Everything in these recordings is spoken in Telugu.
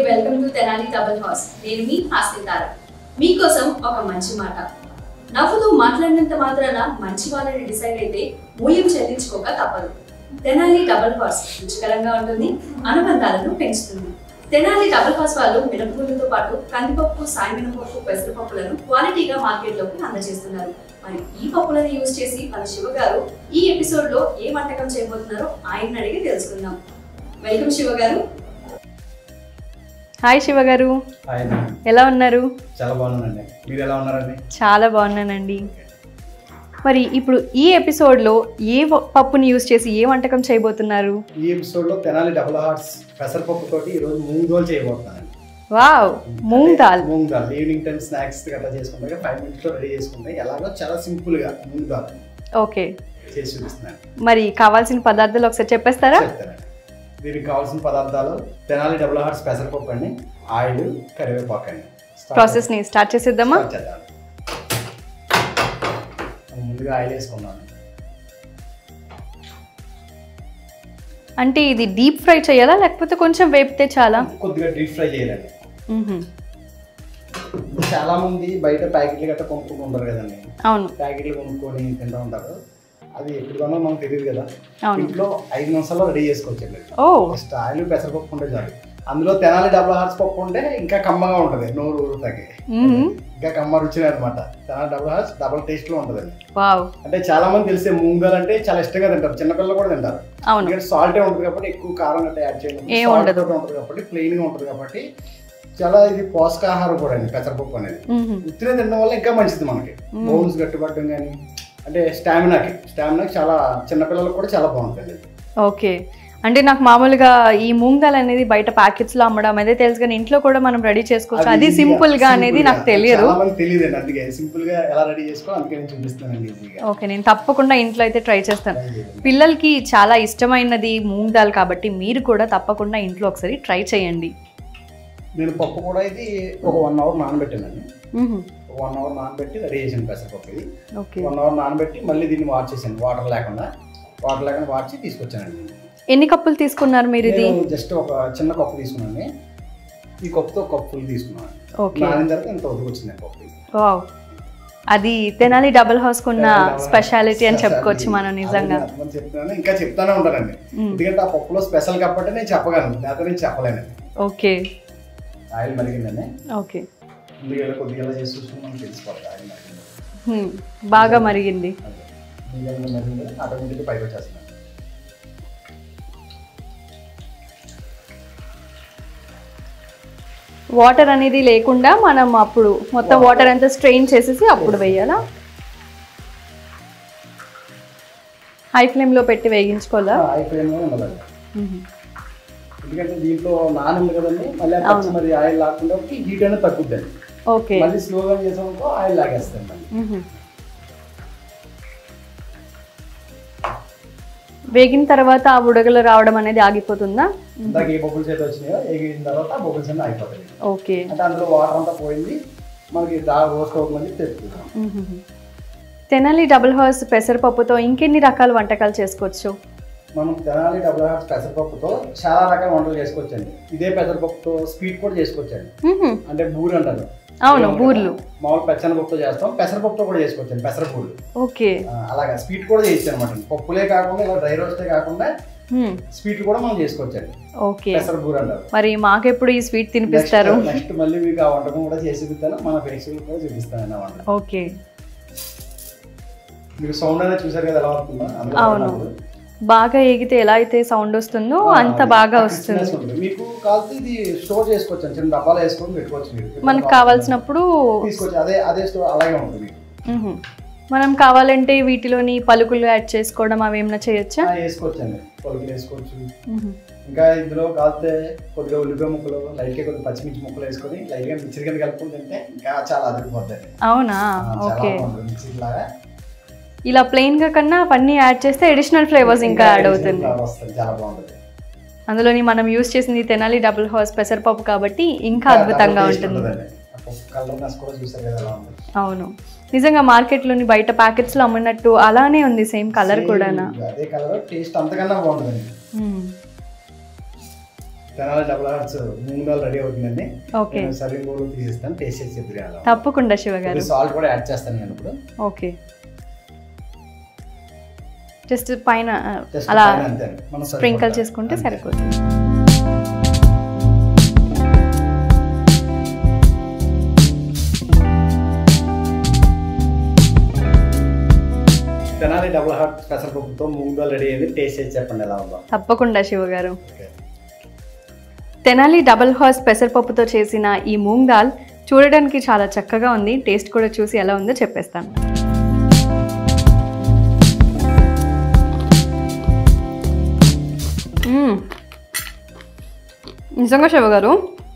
Welcome to Tenali double house నేను మీ హాస్పితార మీకోసం ఒక మంచి మాట నవ్వుతూ మాట్లాడినంత మాత్రాన మంచి వాళ్ళని డిసైడ్ అయితే మూల్యం చెల్లించుకోక తప్పదు తెనాలి డబుల్ హార్స్ రుచికరంగా ఉంటుంది అనుబంధాలను పెంచుతుంది తెనాలి డబుల్ హార్స్ వాళ్ళు మినపగుళ్ళతో పాటు కందిపప్పు సాయి మినపప్పు పెసరపప్పులను క్వాలిటీగా మార్కెట్లోకి అందజేస్తున్నారు మరి ఈ పప్పులను యూజ్ చేసి మన శివ గారు ఈ ఎపిసోడ్ లో ఏ వంటకం చేయబోతున్నారో ఆయన అడిగి తెలుసుకుందాం వెల్కమ్ శివ గారు హాయ్ శివ గారు హాయ్ ఎలా ఉన్నారు చాలా బాగున్నానండి మీరు ఎలా ఉన్నారండి చాలా బాగున్నానండి మరి ఇప్పుడు ఈ ఎపిసోడ్లో ఏ వ- పప్పుని యూజ్ చేసి ఏ వంటకం చేయబోతున్నారు ఈ ఎపిసోడ్లో తెనాలి డబుల్ హార్ట్స్ పెసరపప్పు తోటి ఈరోజు మూంగ్ దోల్ చేయబోతున్నానండి wow moong dal moong dal evening time snacks గట్రా చేసుకుంటే ఫైవ్ మినిట్స్లో రెడీ చేసుకుంటే ఎలాగో చాలా సింపుల్గా మూంగ్ దాల్ ఓకే చేసి చూపిస్తున్నాను మరి కావాల్సిన పదార్థాలు ఒకసారి చెప్పేస్తారా చెప్తానండి దీనికి కావాల్సిన పదార్థాలు తెనాలి డబుల్ హార్ట్స్ పెసరపప్పు అండి ఆయిల్ కరివేపాకు అండి Start ప్రాసెస్ని స్టార్ట్ చేసేద్దామా స్టార్ట్ చేద్దాం. ముందుగా ఆయిల్ వేసుకున్నాను అంటే ఇది డీప్ ఫ్రై చేయాలా లేకపోతే కొంచెం వేపితే చాలా కొద్దిగా డీప్ ఫ్రై చేయాలండి మ్మ్హ. ఇప్పుడు చాలా మంది బయట ప్యాకెట్లు గట్రా కొనుక్కుంటుంటారు కదండి అవును ప్యాకెట్లు కొనుక్కొని తింటూ ఉంటారు అది ఎప్పుడు కొన్నా మనకు తెలియదు కదా అవును ఇంట్లో ఐదు నిమిషాల్లో రెడీ చేసుకోవచ్చు ఓ ఫస్ట్ ఆయిల్ పెసరపప్పు ఉంటే చాలు అందులో తెనాలి డబుల్ హార్స్ పప్పు ఉంటే ఇంకా కమ్మగా ఉంటుంది నోరు ఊరుతాకి మ్మ్. ఇంకా కమ్మ రుచిగా అనమాట Tenali double horse double taste లో ఉంటుంది వావ్ అంటే చాలా మంది తెలిసే మూంగల్ అంటే చాలా ఇష్టంగా తింటారు చిన్నపిల్లలు కూడా తింటారు అవును ఎందుకంటే సాల్టే ఉంటుంది కాబట్టి ఎక్కువ కారం గట్రా యాడ్ చేయడం ఏం Salt ఉండదు. తోటి ఉంటుంది కాబట్టి ప్లెయిన్ గా ఉంటుంది కాబట్టి చాలా ఇది పోషకాహారం కూడా అండి పెసరపప్పు అనేది మ్మ్హ. ఉత్తినే తినడం వల్ల ఇంకా మంచిది మనకి మ్మ్. బోన్స్ గట్టిపడడం కానీ అంటే స్టామినాకి స్టామినాకి చాలా చిన్నపిల్లలకు కూడా చాలా బాగుంటుంది ఓకే అంటే నాకు మామూలుగా ఈ మూంగ్ దాల్ అనేది బయట ప్యాకెట్స్ లో అమ్మడం అదే తెలుసు కానీ ఇంట్లో కూడా మనం రెడీ చేసుకోవచ్చు అది easy సింపుల్ గా అనేది simple నాకు తెలియదు చాలా మంది తెలియదు అండి అందుకే సింపుల్ గా ఎలా రెడీ చేసుకో అందుకే నేను చూపిస్తానండి ఈజీగా ఓకే నేను తప్పకుండా ఇంట్లో అయితే ట్రై చేస్తాను Try చేయండి. పిల్లలకి చాలా ఇష్టమైనది మూంగ్ దాల్ కాబట్టి మీరు కూడా తప్పకుండా ఇంట్లో ఒకసారి ట్రై చేయండి నేను పప్పు కూడా ఇది ఒక వన్ అవర్ నానబెట్టానండి మ్మ్. ఒక వన్ అవర్ నానబెట్టి రెడీ చేసాను పెసరపప్పు ఇది ఓకే వన్ అవర్ నానబెట్టి మళ్ళీ దీన్ని వాష్ చేశాను వాటర్ లేకుండా వాటర్ లేకుండా వాడ్చి తీసుకొచ్చానండి ఎన్ని కప్పులు తీసుకున్నారు మీరు ఇది నేను జస్ట్ ఒక చిన్న కప్పు తీసుకున్నాను ఈ కప్పుతో కప్పు ఫుల్ తీసుకున్నాను ఓకే నానిన తర్వాత ఇంత ఉదికి వచ్చింది పప్పు ఇది. వావ్ అది తెనాలి డబుల్ హౌస్ కున్న తెనాలి స్పెషాలిటీ అని double చెప్పుకోవచ్చు specialty. మనం నిజంగా అదే నేను చెప్తున్నాను ఇంకా చెప్తానే ఉంటానండి మ్మ్. ఎందుకంటే ఆ పప్పులో స్పెషల్ కాబట్టి నేను చెప్పగలను లేకపోతే నేను చెప్పలేనండి ఓకే ఆయిల్ మరిగిందండి ఓకే ముందుగా ఇలా కొద్దిగా ఇలా చేసి చూసుకుని మనకు తెలిసిపోతుంది ఆయిల్ మరిగింది హ్మ్. బాగా మరిగింది అదే మీడియంగా మరిగింది ఆటోమేటిక్గా పైకి వచ్చేస్తున్నాను వాటర్ అనేది లేకుండా మనం అప్పుడు మొత్తం వాటర్ అంతా స్ట్రెయిన్ చేసేసి అప్పుడు వేయాలా హై ఫ్లేమ్లో పెట్టి వేగించుకోవాలా ఆయిల్ ఫ్లేమ్లో ఉండాలండి మ్మ్. ఎందుకంటే దీంట్లో నాన్ ఉంది కదండి మళ్ళీ ఆ పచ్చి మరి ఆయిల్ లాకుండా హీట్ అనేది తగ్గుద్దండి ఓకే మళ్ళీ స్లోగా చేసామనుకో ఆయిల్ లాగేస్తాను మళ్ళీ మ్మ్. వేగిన తర్వాత ఆ బుడగలు రావడం అనేది ఆగిపోతుందా ఇందాక ఏ బొబ్బులు చేతి వచ్చినాయో ఎగిరిన తర్వాత ఆ బొబ్బుల్స్ అన్నీ అయిపోతాయి ఓకే అంటే అందులో వాటర్ అంతా పోయింది మనకి దా రోస్ట్ అవుతుందని తెలుపుతున్నాం మ్మ్. తెనాలి డబుల్ హార్స్ పెసరపప్పుతో ఇంకెన్ని రకాల వంటకాలు చేసుకోవచ్చు మనం తెనాలి డబుల్ హార్స్ పెసరపప్పుతో చాలా రకాల వంటలు చేసుకోవచ్చండి ఇదే పెసరపప్పుతో స్వీట్ కూడా చేసుకోవచ్చండి మ్మ్. అంటే బూరు అంటారు అవును ఏమంటారు? బూర్లు మామూలు పెచ్చని పప్పుతో చేస్తాం పెసరపప్పుతో కూడా చేసుకోవచ్చండి పెసరపూలు ఓకే అలాగా స్వీట్ కూడా చేయొచ్చు అనమాట పప్పులే కాకుండా ఇలా డ్రై రోస్టే కాకుండా మ్మ్. స్వీట్ కూడా మనం చేసుకోవచ్చండి ఓకే పెసర బూరు అంటారు మరి మాకెప్పుడు ఈ స్వీట్ తినిపిస్తారు నెక్స్ట్ మళ్ళీ మీకు ఆ వంటకం కూడా చేసి చూపిస్తాను మన ప్రేక్షకులు కూడా చూపిస్తాను అన్న వంటకం ఓకే మీకు సౌండ్ అనేది చూసారు కదా ఎలా వస్తుందో అందులో అవును. ఉన్నప్పుడు. బాగా ఎగితే ఎలా అయితే సౌండ్ వస్తుందో అంత ఆ, బాగా ఆ వస్తుంది crispiness ఉంటుంది. మీకు కావాల్సి ఇది స్టోర్ చేసుకోవచ్చు చిన్న డబ్బాలో వేసుకొని పెట్టుకోవచ్చు మీరు మనకు కావాల్సినప్పుడు తీసుకోవచ్చు అదే అదే స్టోర్ అలాగే ఉంటుంది మ్హూ. మనం కావాలంటే వీటిలోని పలుకులు యాడ్ చేసుకోవడం అవి ఏమైనా చేయొచ్చా ఆ, వేసుకోవచ్చు అండి పొలకలు వేసుకోవచ్చు మ్హూ. ఇంకా ఇందులో కాలితే కొద్దిగా ఉల్లిపాయ ముక్కలు లైట్గా కొద్దిగా పచ్చిమిర్చి ముక్కలు వేసుకొని లైట్గా మిక్సర్ కింద కలుపుకొని తింటే ఇంకా చాలా అదిరిపోద్ది అవునా చాలా ఓకే బాగుంటుంది మిక్సర్ లాగా ఇలా ప్లెయిన్ గా కన్నా అవన్నీ యాడ్ చేస్తే అడిషనల్ ఫ్లేవర్స్ ఇంకా యాడ్ additional అవుతుంది flavour వస్తుంది చాలా బాగుంటుంది అందులోని మనం యూస్ చేసింది తెనాలి డబుల్ హౌస్ పెసరపప్పు కాబట్టి ఇంకా అద్భుతంగా ఉంటుంది కలర్నెస్ కూడా చూసారు కదా ఎలా ఉంది అవును నిజంగా మార్కెట్లోని బయట ప్యాకెట్స్లో అమ్మినట్టు అలానే ఉంది సేమ్ కలర్ Same కూడానా అదే కలర్ టేస్ట్ అంతకన్నా బాగుంటుందండి మ్మ్. తెనాలి డబుల్ హార్ట్స్ మూడు దాల్ రెడీ అవుతుందండి ఓకే నేను సర్వింగ్ బౌల్ తీసిస్తాను టేస్ట్ చేసి చెప్తే అలా తప్పకుండా శివ గారు సాల్ట్ కూడా యాడ్ చేస్తాను నేను ఇప్పుడు ఓకే జస్ట్ పైన ఆ, Just అలా పైన అంతే. మనం స్ప్రింకల్ సరిపోతుంది. చేసుకుంటే అంతే. సరిపోతుంది తెనాలి డబుల్ హార్ట్ పెసరపప్పుతో మూడు దాల్ రెడీ అయింది టేస్ట్ చేసి చెప్పండి ఎలా ఉందో తప్పకుండా శివ గారు ఓకే తెనాలి డబల్ హార్స్ పెసరపప్పుతో చేసిన ఈ మూంగ్ దాల్ చూడడానికి చాలా చక్కగా ఉంది టేస్ట్ కూడా చూసి ఎలా ఉందో చెప్పేస్తాను మ్మ్. నిజంగా శివ గారు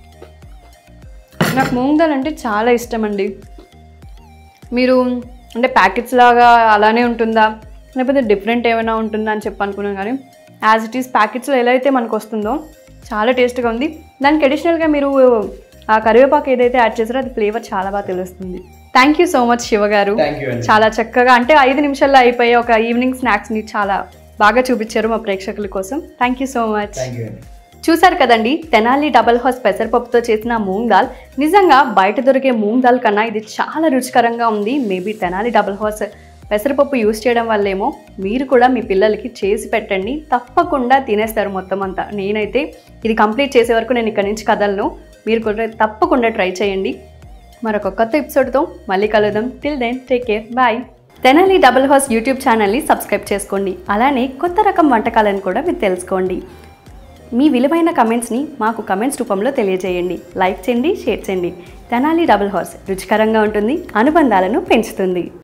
నాకు మూంగ్ దాల్ అంటే చాలా ఇష్టం అండి మీరు అంటే ప్యాకెట్స్ లాగా అలానే ఉంటుందా లేకపోతే డిఫరెంట్ ఏమైనా ఉంటుందా అని చెప్పి అనుకున్నాను కానీ యాజ్ ఇట్ ఈస్ ప్యాకెట్స్లో ఎలా అయితే మనకు వస్తుందో చాలా టేస్ట్గా ఉంది దానికి అడిషనల్గా మీరు ఆ కరివేపాకు ఏదైతే యాడ్ చేసారో అది ఫ్లేవర్ చాలా బాగా తెలుస్తుంది thank you so much Shiva గారు థ్యాంక్ యూ అండి చాలా చక్కగా అంటే ఐదు నిమిషాల్లో అయిపోయే ఒక ఈవినింగ్ స్నాక్స్ని చాలా బాగా చూపించారు మా ప్రేక్షకుల కోసం thank you so much thank you అండి చూసారు కదండి తెనాలి డబల్ హాస్ పెసరపప్పుతో చేసిన మూంగ్ దాల్ నిజంగా బయట దొరికే మూంగ్ దాల్ కన్నా ఇది చాలా రుచికరంగా ఉంది మేబీ తెనాలి డబల్ హాస్ పెసరపప్పు యూస్ చేయడం వల్లేమో మీరు కూడా మీ పిల్లలకి చేసి పెట్టండి తప్పకుండా తినేస్తారు మొత్తం అంతా నేనైతే ఇది కంప్లీట్ చేసే వరకు నేను ఇక్కడ నుంచి కదలను మీరు కూడా తప్పకుండా ట్రై చేయండి మరొక కొత్త ఎపిసోడ్తో మళ్ళీ కలుద్దాం till then take care bye Tenali double horse YouTube ఛానల్ని సబ్స్క్రైబ్ చేసుకోండి అలానే కొత్త రకం వంటకాలను కూడా మీరు తెలుసుకోండి మీ విలువైన కమెంట్స్ని మాకు కమెంట్స్ రూపంలో తెలియజేయండి లైక్ చేయండి షేర్ చేయండి తెనాలి డబుల్ హార్స్ రుచికరంగా ఉంటుంది అనుబంధాలను పెంచుతుంది